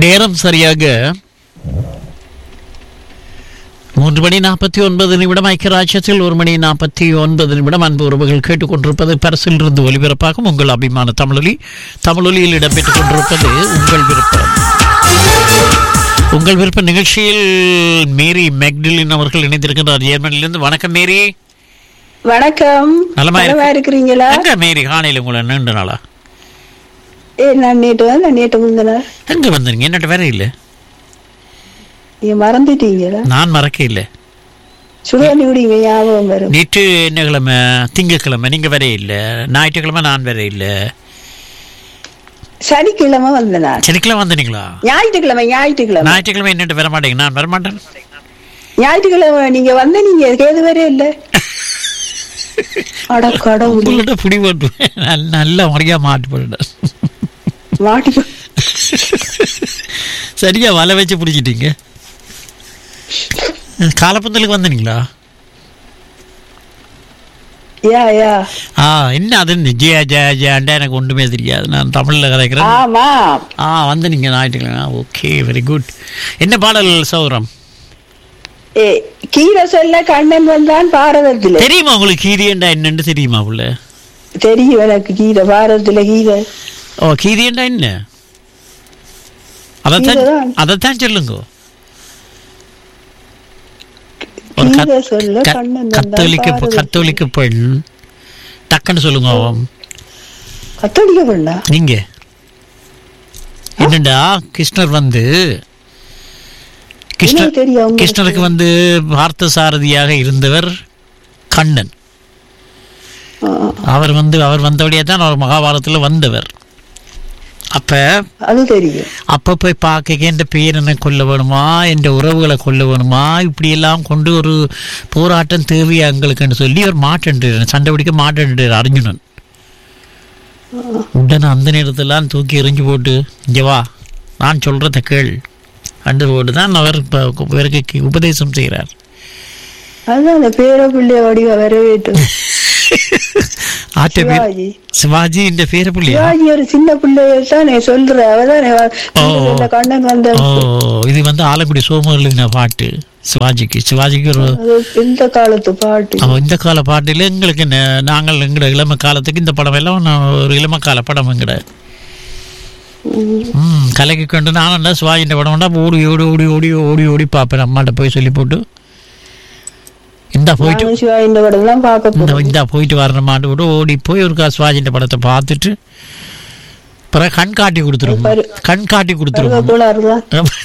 நேரம் சரியாக மூன்று மணி நாற்பத்தி ஒன்பது நிமிடம் ஐக்கியராஜ்யத்தில் ஒரு மணி நாற்பத்தி ஒன்பது நிமிடம் அன்பு உறவுகள் கேட்டுக்கொண்டிருப்பது பரிசில் இருந்து ஒலிபரப்பாகும் உங்கள் அபிமான தமிழொலி தமிழொலியில் இடம்பெற்றுக் கொண்டிருப்பது உங்கள் விருப்பம் உங்கள் விருப்ப நிகழ்ச்சியில் மேரி மெக்டிலின் அவர்கள் இணைந்திருக்கின்றார் ஜெர்மனிலிருந்து வணக்கம் மேரி வணக்கம் நலமா இருக்கு- நலமா இருக்கிறீங்களா எங்க மேரி காலையில் உங்களை நீண்ட நாளா ஏ நான் நேற்று வந்து நேற்று முந்தின எங்க வந்தீங்க என்னட்ட வேற இல்லை நீங்க மறந்துட்டீங்களா நான் மறக்க இல்லை சுடுதண்ணி குடிங்க ஞாபகம் வரும் நேற்று என்ன கிழமை திங்கக்கிழமை நீங்க வேற இல்லை ஞாயிற்றுக்கிழமை நான் வேற இல்லை சனிக்கிழமை வந்த நான் சனிக்கிழமை வந்தீங்களா ஞாயிற்றுக்கிழமை ஞாயிற்றுக்கிழமை ஞாயிற்றுக்கிழமை என்னட்டு வர மாட்டேங்க நான் வர மாட்டேன் ஞாயிற்றுக்கிழமை நீங்க வந்த நீங்க ஏது வரை இல்ல அட கடவுளே உங்கள்கிட்ட பிடி போட்டு நல்ல- நல்ல முறையா மாட்டு போட்டுட்டேன் மாட்டி சரியா வலை வச்சு பிடிச்சிட்டீங்க காலப்பந்தலுக்கு வந்தீங்களா யா யா ஆ என்ன அது ஜெயா ஜெயா ஜெயாண்டா எனக்கு ஒன்றுமே தெரியாது நான் தமிழில் கதைக்கிறேன் ஆமா ஆ வந்து நீங்கள் ஞாயிற்றுக்கிழமை ஓகே வெரி குட் என்ன பாடல் சௌரம் ஏ கீரை சொல்ல கண்ணன் வந்தான் பாரதத்துல தெரியுமா உங்களுக்கு கீரியண்டா என்னன்னு தெரியுமா உள்ள தெரியும் எனக்கு கீரை பாரதத்துல கீரை ஓ கீரியண்டா என்ன அதைத்தான் கீரைதான். அதைத்தான் சொல்லுங்க ஒரு கத்- கீரை சொல்ல கத்- கண்ணன் வந்தான் கத்தோலிக்க பாரதத்துல. கத்தோலிக்க பெண் டக்குன்னு சொல்லுங்க அவன். கத்தோலிக்க பண்ணா நீங்க என்னடா கிருஷ்ணர் வந்து கிருஷ்ணர் எனக்கு தெரியும் உங்களுக்கு. கிருஷ்ணருக்கு வந்து பார்த்த சாரதியாக இருந்தவர் கண்ணன் ஆ, அவர் வந்து அவர் வந்தபடியே தான் அவர் மகாபாரதத்துல வந்தவர் அப்ப அது தெரியும் அப்ப போய் பார்க்க என் பேர் என்ன கொல்ல வேணுமா என் உறவுகளை கொல்ல வேணுமா இப்படி எல்லாம் கொண்டு ஒரு போராட்டம் தேவையா எங்களுக்குன்னு சொல்லி அவர் மாட்டேன் சண்டை பிடிக்க மாட்டேன் அர்ஜுனன் உடனே அந்த நேரத்தெல்லாம் தூக்கி எறிஞ்சு போட்டு இங்க வா நான் சொல்றத கேள் அண்டு போட்டு தான் அவர் இப்ப இவருக்கு உபதேசம் செய்கிறார் அதுதான் அந்த பேர பிள்ளைய வடிவ வரவேற்று ஆட்ட பேர் சிவாஜி சிவாஜி இந்த பேர பிள்ளையா சிவாஜி ஒரு சின்ன பிள்ளைய தானே சொல்ற அவதானே வ- ஓ. இந்த கண்ணன் வந்த ஓ இது வந்து ஆலக்குடி சோமர்லிங்க பாட்டு சிவாஜிக்கு சிவாஜிக்கு ஒரு அது இந்த காலத்து பாட்டு அவன் இந்த கால பாட்டில் எங்களுக்கு என்ன நாங்கள் எங்கட இளம காலத்துக்கு இந்த படம் எல்லாம் நான் ஒரு இளம கால படம் எங்கட ம் கலைக்கு கொண்டு நானும் தான் சிவாஜின்ற படம் வேண்டாம் ஓடி ஓடி ஓடி ஓடி ஓடி ஓடி பார்ப்பேன் அம்மாட்ட போய் சொல்லி போட்டு இந்த போயிட்டு நானும் சிவாஜி இந்த படம் தான் பார்க்க இந்த போறோம் இந்த போயிட்டு வரணுமாட்டு விட்டு ஓடி போய் ஒரு சிவாஜின்ற படத்தை பார்த்துட்டு பிறகு கண் காட்டி கொடுத்துருவோம் பாரு. கண் காட்டி கொடுத்துருவோம் கோளாறுதான்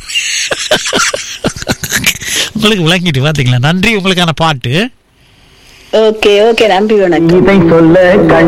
உங்களுக்கு விளங்கிட்டு பார்த்தீங்களா நன்றி உங்களுக்கான பாட்டு ஓகே ஓகே நன்றி வணக்கம் இதை சொல்ல கண்